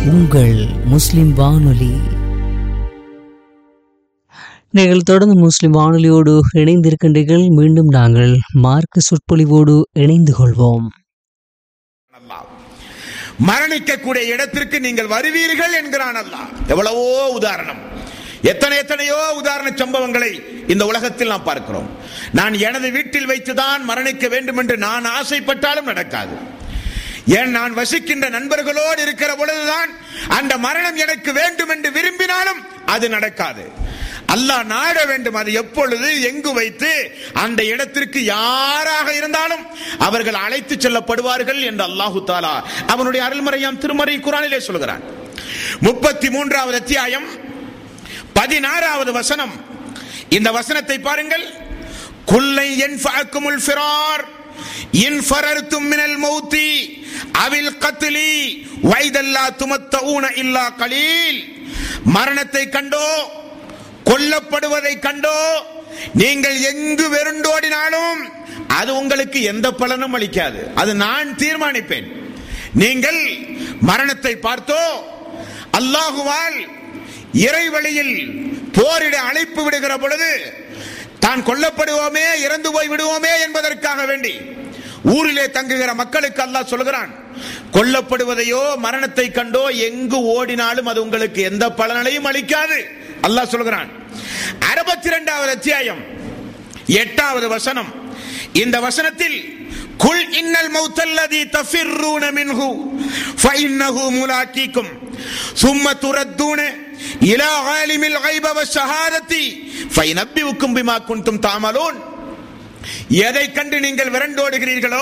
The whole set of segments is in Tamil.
உங்கள் முஸ்லிம் வானொலி நீங்கள் தொடர்ந்து முஸ்லிம் வானொலியோடு இணைந்திருக்கின்றீர்கள் மீண்டும் நாங்கள் மார்க்க சொற்பொழிவோடு இணைந்து கொள்வோம் அல்லாஹ் மரணிக்கக்கூடிய இடத்திற்கு நீங்கள் வருவீர்கள் என்கிறான் அல்லாஹ் எவ்வளவோ உதாரணம் எத்தனை எத்தனையோ உதாரண சம்பவங்களை இந்த உலகத்தில் நாம் பார்க்கிறோம் நான் எனது வீட்டில் வைத்துதான் மரணிக்க வேண்டும் என்று நான் ஆசைப்பட்டாலும் நடக்காது ஏன் நான் வசிக்கின்ற நண்பர்களோடு இருக்கிற பொழுதுதான் அந்த மரணம் எனக்கு வேண்டும் என்று விரும்பினாலும் அது நடக்காது அல்லாஹ் நாட வேண்டும் அது எப்பொழுது எங்கு வைத்து அந்த இடத்திற்கு யாராக இருந்தாலும் அவர்கள் அழைத்து செல்லப்படுவார்கள் என்று அல்லாஹு தாலா அவனுடைய அருள்மறையாம் திருமறை குரானிலே சொல்கிறான் முப்பத்தி மூன்றாவது அத்தியாயம் பதினாறாவது வசனம் இந்த வசனத்தை பாருங்கள் குல்லை என் ஃபாக்குமுல் ஃபிரார் இன் ஃபரர்த்தும் மினல் மௌத்தி அவில் கத்லி வைதல்லா துமத்தஊன இல்லா கலீல் மரணத்தை கண்டோ கொல்லப்படுவதை கண்டோ நீங்கள் எங்கு வெருண்டோடினாலும் அது உங்களுக்கு எந்த பலனும் அளிக்காது அது நான் தீர்மானிப்பேன் நீங்கள் மரணத்தை பார்த்தோ அல்லாஹுவால் இறை வழியில் போரிட அழைப்பு விடுகிற பொழுது தான் கொல்லப்படுவோமே இறந்து போய் விடுவோமே என்பதற்காக வேண்டி ஊரிலே தங்குகிற மக்களுக்கு அல்லாஹ் சொல்கிறான் கொல்லப்படுவதையோ மரணத்தை கண்டோ எங்கு ஓடினாலும் அது உங்களுக்கு எந்த பலனையும் அளிக்காது அல்லாஹ் சொல்கிறான் அறுபத்தி இரண்டாவது அத்தியாயம் எட்டாவது வசனம் இந்த வசனத்தில் குல் இன்னல் மௌத்தல்லதி தஃபிர்ரூன மின்ஹு ஃபஇன்னஹு முலாக்கீக்கும் சும்ம துரத்தூன இலா ஆலிமில் கைப வஷஹாதத்தி ஃபைனப்பிவுக்கும் பிமா குன்தும் தாமலூன் எதை கண்டு நீங்கள் விரண்டோடுகிறீர்களோ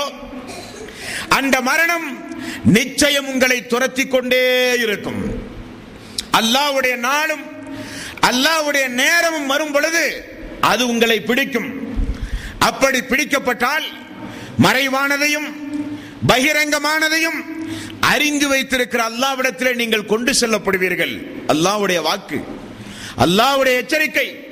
அந்த மரணம் நிச்சயம் உங்களை துரத்தி கொண்டே இருக்கும் அல்லாஹ்வுடைய நாளும் அல்லாஹ்வுடைய நேரமும் வரும் பொழுது அது உங்களை பிடிக்கும் அப்படி பிடிக்கப்பட்டால் மறைவானதையும் பகிரங்கமானதையும் அறிந்து வைத்திருக்கிற அல்லாவிடத்திலே நீங்கள் கொண்டு செல்லப்படுவீர்கள் அல்லாஹ்வுடைய வாக்கு அல்லாஹ்வுடைய எச்சரிக்கை